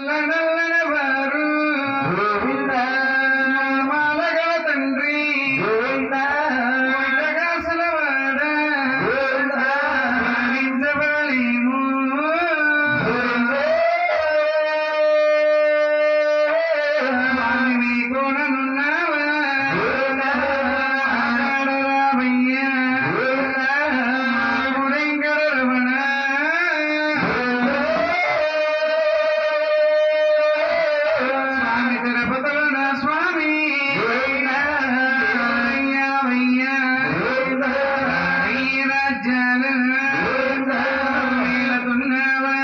నల్ల నల్లన వారు మాలగల తండ్రి కాసల వాడ భావించబడలేము స్వామి మీ కోణనున్నావా ఆడాడరామయ్యా గుడెంకరమణ స్వామి తిరుపతిలోన స్వామి అయ్యా అయ్యా అయ్య రాజ్యాలు మేలతున్నావా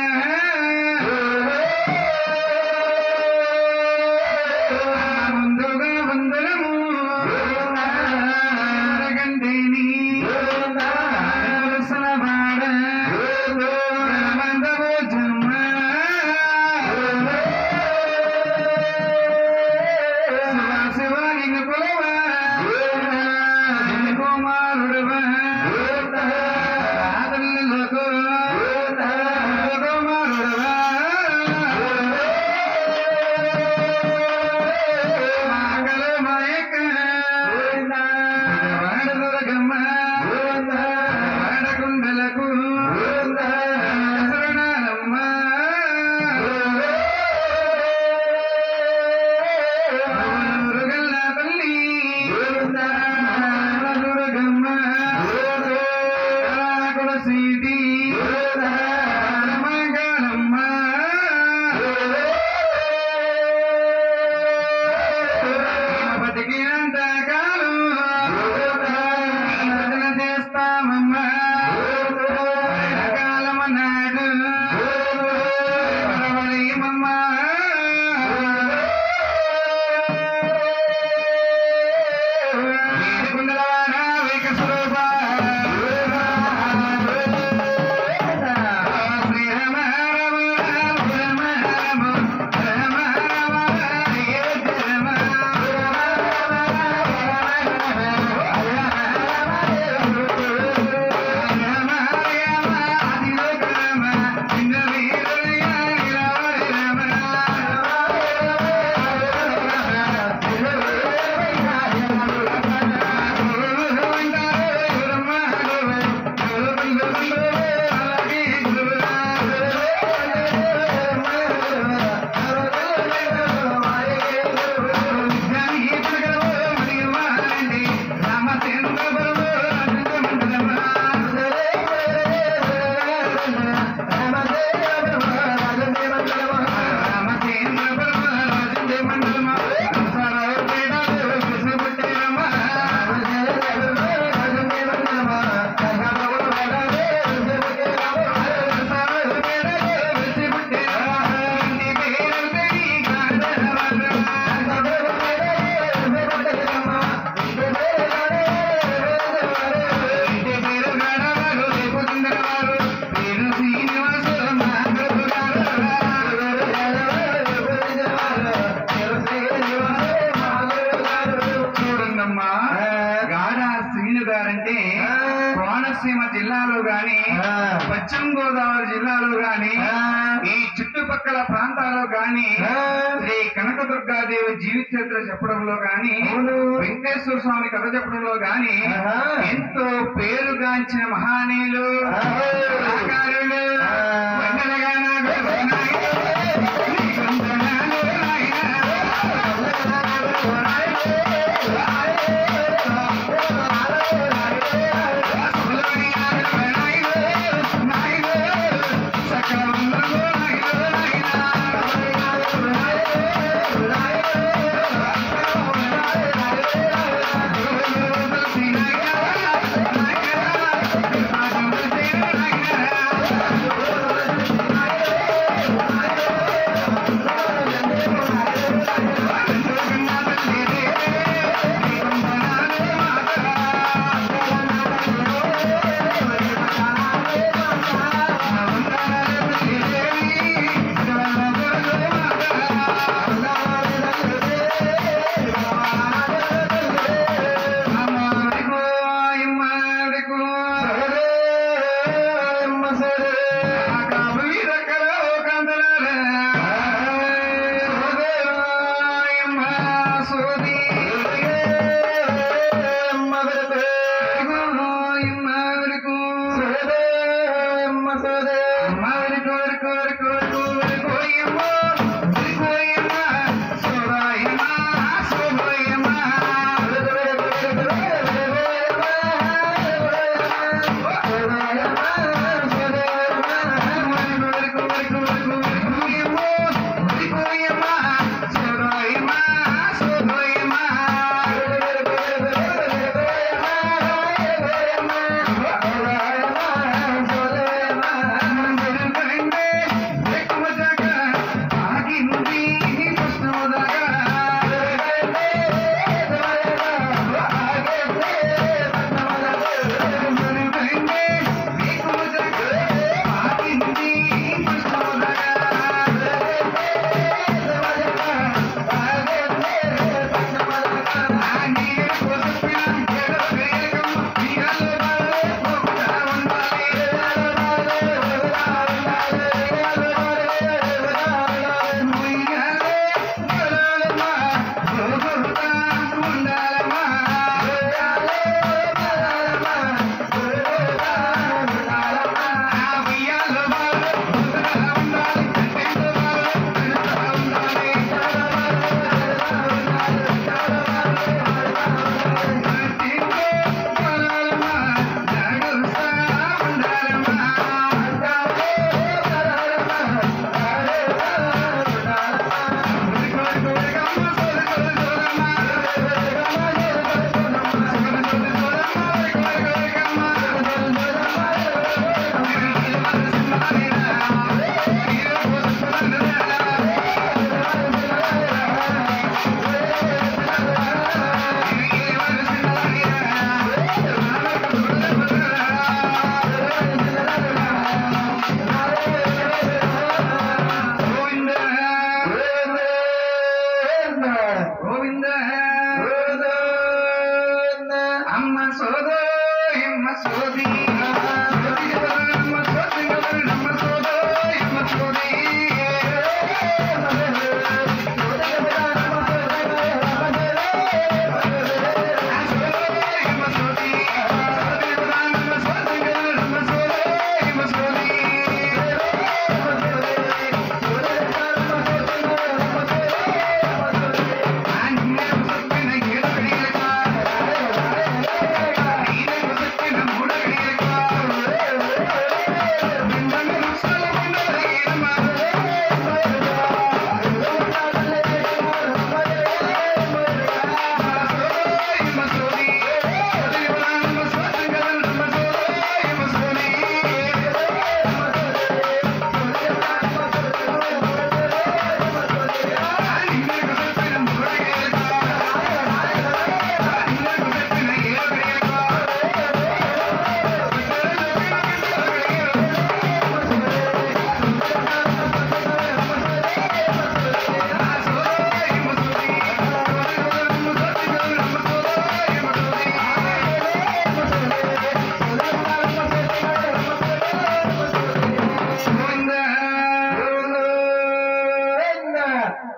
ముందుగా వందనము అరగంటేని పురుషుల బాడ మందము జన్మ శివ శివ నిన్ను కొలవా నిన్ను కుమారుడువా ఆదరణలకు కుమారుడువా మాగల మాయక వాడదురగమ్మ వాడకుండలకు శరణాలమ్మ దుర్గల్ల తల్లి దుర్గమ్మ కులసీటి మంగళమ్మ బతికినంత కాలం భజన చేస్తామమ్మా కాలమన్నాడు పరవళయమమ్మా కుండలవాడ వేక స్వరూప శ్రీరామ రామ రామ రామ రామ రామ రామ చూడండమ్మా గాడా శ్రీను గారంటే కోనసీమ జిల్లాలో గాని పశ్చిమ గోదావరి జిల్లాలో గాని ఈ చుట్టుపక్కల ప్రాంతాల్లో గాని శ్రీ కనకదుర్గాదేవి జీవిత చరిత్ర చెప్పడంలో గాని వెంకటేశ్వర స్వామి కథ చెప్పడంలో గాని ఎంతో పేరుగాంచిన మహానీయులు కళాకారులు వందనగా నాకు నాయకులు, నీ వందనాలు నాయనా. నాయనా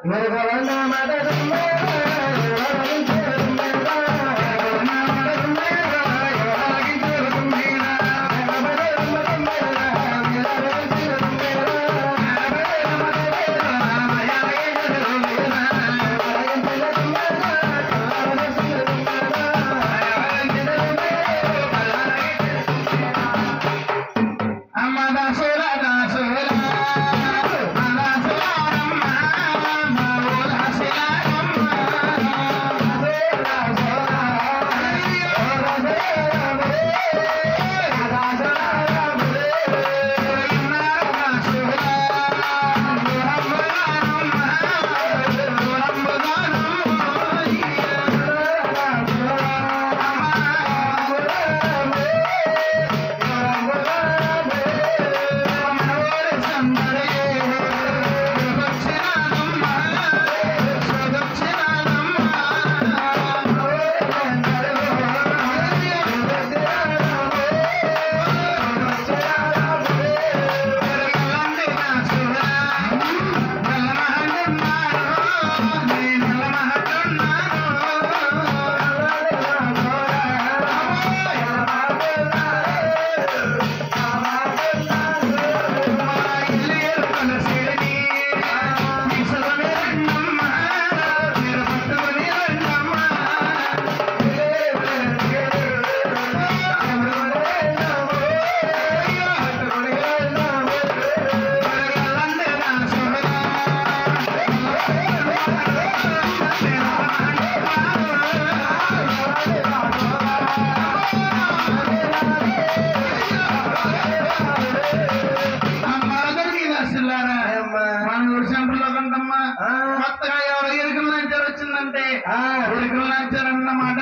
మన ఊరి సెంటర్లో కంటమ్మా కొత్తగా ఎవరో ఎరుకల నంచారు వచ్చిందంటే ఎరుకల నంచారన్న మాట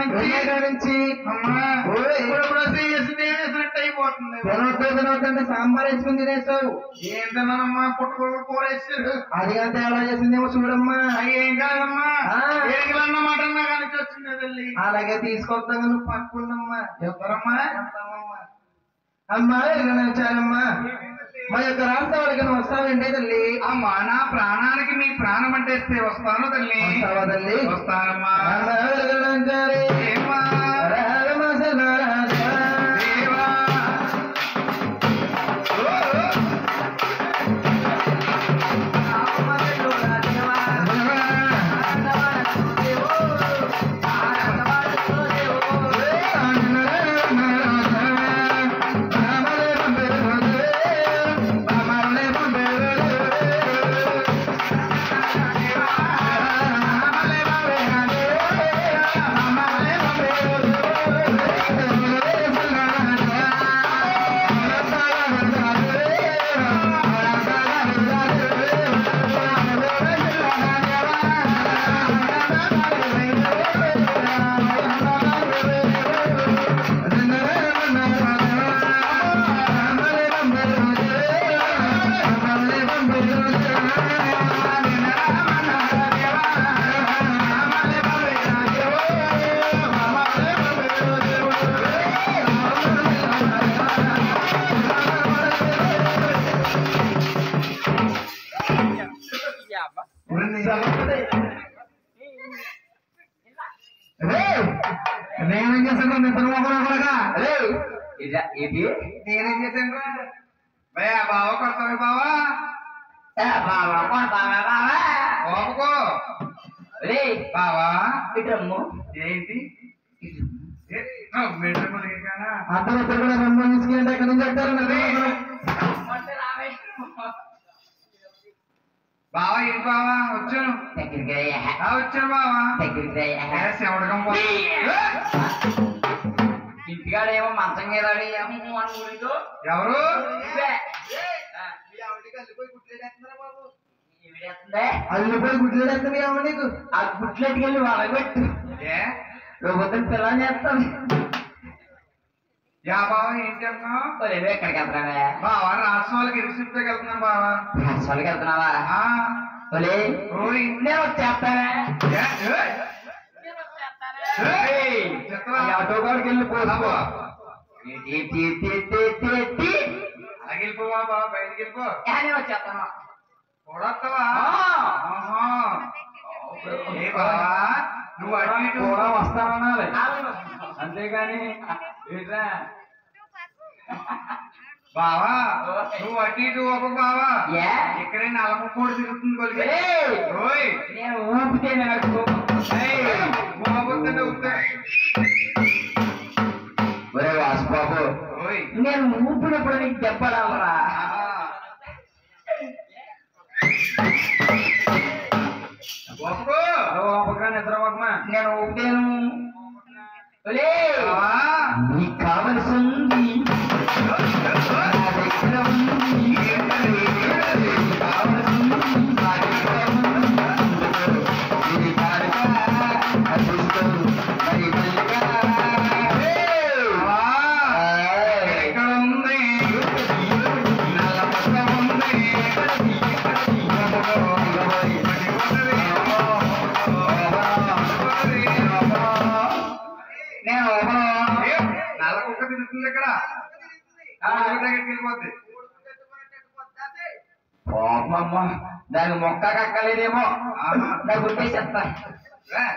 నుంచి అమ్మా ఇప్పుడు వేసినట్టు అయిపోతుంది తినొద్దంటే సాంబార్ వేసుకుని తినేసావు ఏంటన్నానమ్మా పుట్టుకోడు కూర వేసాడు అది అంతా ఎలా చేసిందేమో చూడమ్మా ఏం కాదమ్మా ఆ. ఎరుకలన్న మాట కానీ వచ్చింది తల్లి అలాగే తీసుకొస్తాను నువ్వు పట్టుకున్నమ్మా ఎవరమ్మా వెళ్తామమ్మా. అమ్మా వచ్చారమ్మా మా యొక్క రాష్ట్ర వాళ్ళకి వస్తానండి తల్లి అమ్మా నా ప్రాణానికి మీ ప్రాణం అంటే ఇస్తే వస్తాను తల్లి వస్తావా తల్లి వస్తానమ్మా అమ్మా వెలగలంటారే. ఏమ్మా? హర మసలారాధా. దేవా. ఓ, ఓ. నేనేం చేశాను నిద్ర మొక్కలు కొడగా ఇది నేనేం చేశాను భయా బావ కొడతావి బావా బాబా బాబా బాబా బాబుకో రే బావా ఇటమ్ము ఏంటి ఏ, ఆ, మెట్ల మునిగిపోయానా? అర్థం కూడా రెండు తీసుకెళ్ళి ఎక్కడి నుంచి వచ్చారు బావా ఏంటి బావా వచ్చాను దగ్గరికి ఆ, వచ్చాను బావా దగ్గరికి ఏ, శివడకం బావా. ఏ, ఇంటికాడేమో మంచం మీద ఎవరు అల్లుపోయి గుడ్లు వేస్తుంది ఏమో నీకు ఆ గుడ్లు ఎట్టుకెళ్ళి వాళ్ళగొట్టు ఏ రోజు పిల్లలు చేస్తాను యా బావా ఏంటి అంటున్నావు రేపు ఎక్కడికి వెళ్తున్నావే బావా రాష్ట్రం వాళ్ళకి ఇరిసిప్తకి వెళ్తున్నాను బావా రాష్ట్రాలకి వెళ్తున్నావా ఆ, ఒలే ఓయ్. నేను వచ్చేస్తానే ఏ, ఏ, ఏయ్, చెత్తవా? ఆటో కాడికి వెళ్ళి పోసుకో బావా, tea, tea, tea, tea, tea, tea. అలాగే వెళ్ళిపోవా బావా బయటికి వెళ్ళిపో ఏ, నేను వచ్చేస్తాను చూడొస్తావా ఆ. ఆహా నువ్వు అటు ఇటు కూడా వస్తాననాలి అంతేగాని ఏంట్రా బావా నువ్వు అటు ఇటు ఒక బావా ఏ? ఇక్కడే నలమూడు తిరుగుతుంది కొలికి ఏయ్! ఓయ్ నేను ఊపితే నాకు కోపం. ఏయ్, మోగొద్దంటే ఉత్త- ఒరే వాసుబాబు ఓయ్ నేను ఊపినప్పుడు నీకు దెబ్బరాలరా ఆహా. ఒప్పుకో. ఒకగా నిద్రపోకమా నేను ఊపితేను ఒలే! బావా. నీకు కావలసింది నా దగ్గర ఉంది. నీకు కావలసింది నా దగ్గర ఉంది. ఇది కానుక, అదృష్టం, మరి మల్లిక. బావా. ఎక్కడ ఉంది నల్ల పక్క ఉంది నేను ఏ, నల్ల కుక్క తిరుగుతుంది ఇక్కడ ఆ, దగ్గరికి వెళ్ళిపోద్ది పాపమ్మ దాని మొక్క కక్కలేదేమో ఆహా. నాకు గుర్తేసేస్తా రా.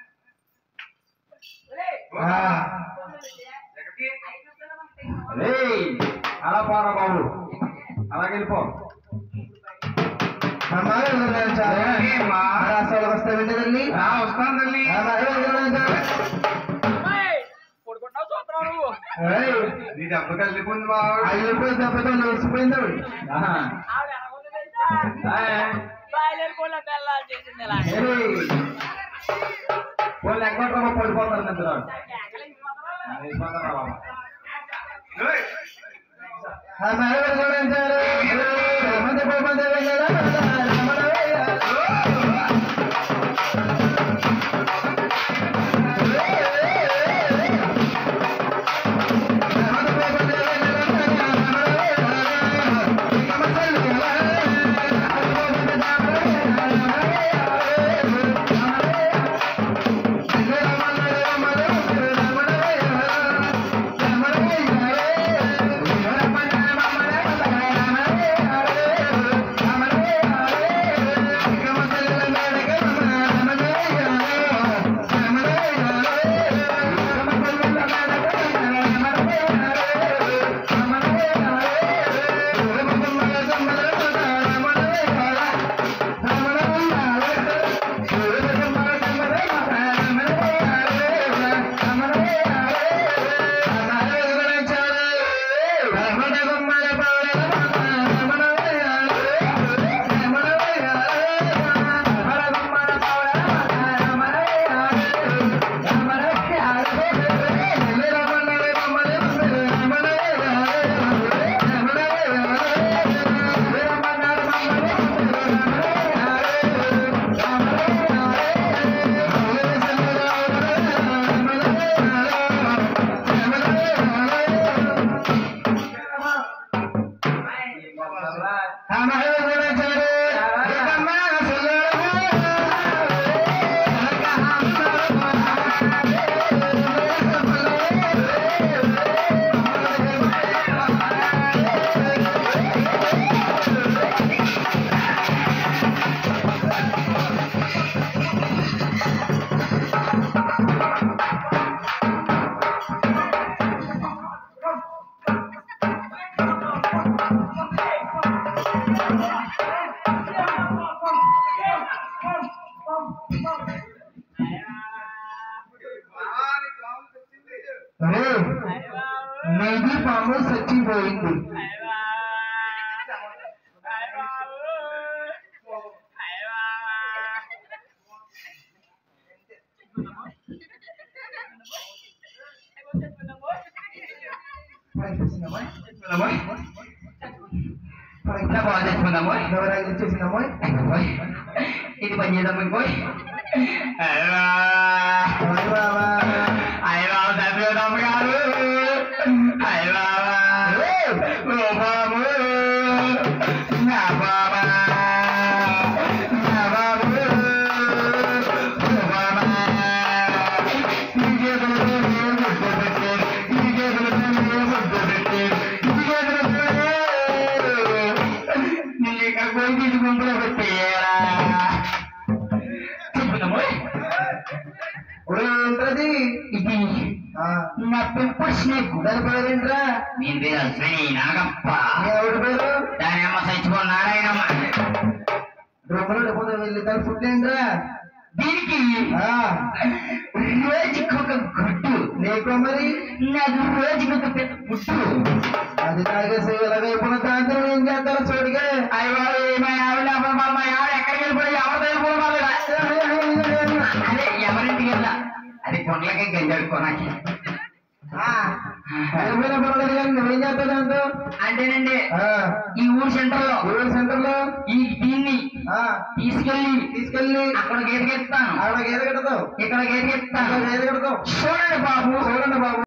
ఆ. ఎక్కడికి? రేయ్, అలా పోరా బాబు అలాగే వెళ్ళిపో ఏమ్మా? వస్తే వెళ్ళదండి ఆ, వస్తాను తల్లి నీ దెబ్బ తల్లిపోయింది బావ అయిపోయి దెబ్బతో లేచిపోయింది వాళ్ళు ఎక్కడ పడిపోతారు నిద్ర వెళ్ళిపోతారా బాబు ఓయ్. బావా, నీకు లోపలికి వచ్చింది. నది పాము చచ్చిపోయింది ఇంకా బాగా తెచ్చుకుందాము ఎవరైనా ఇచ్చేసిందమ్మా ఇది పని చేద్దాం ఇంకోయ్ అయ్యో చదివేదమ్మ గారు అయ్యో ఓ బాబు నా బాబా నా బాబు ఓ బాబా ఈ చేతులతో నేను ముద్దు పెట్టి ఈ చేతులతో నేను ముద్దు పెట్టి ఈ చేతులతో నీ ఇక్కడ పోయి తీసుకుంటూ పెట్టేయరా చెప్పుదాము అది ఇది ఆ, నా పెంపుడు స్నేక్ దాని పేరేంట్రా నేను పేరు అశ్విని నాగప్ప మీ ఆవిడ పేరు దాని అమ్మ చచ్చిపో నారాయణమ్మ రొమ్మలో లేకపోతే వెళ్ళి దాని ఫుడ్ ఏంట్రా దీనికి ఆ, రోజుకొక గుడ్డు నీకు మరి నాకు రోజుకొక పెద్ద గుడ్డు అది తాగేసి ఎలాగైపోయిన దాంతో ఏం చేస్తారు చూడగా అయ్యో మా ఆవిడ అమ్మ మా ఆవిడ ఎక్కడికి వెళ్ళిపోయి ఎవరి దగ్గర పోవాలి అదే ఎవరింటికి వెళ్ళా అది కొండలకి గంజడుకోనాకి వెళ్ళిపోయిన పర్వాలేదు కానీ నువ్వేం చేస్తావు దాంతో అంటేనండి ఆ, ఈ ఊరు సెంటర్ లో ఊరు సెంటర్ లో ఈ దీన్ని ఆ, తీసుకెళ్లి తీసుకెళ్ళి అక్కడ గేదెకెత్తాను ఆవిడ గేదె కడతావు ఇక్కడ గేదెకెత్తాను ఇక్కడ గేదె కడతావు చూడండి బాబు చూడండి బాబు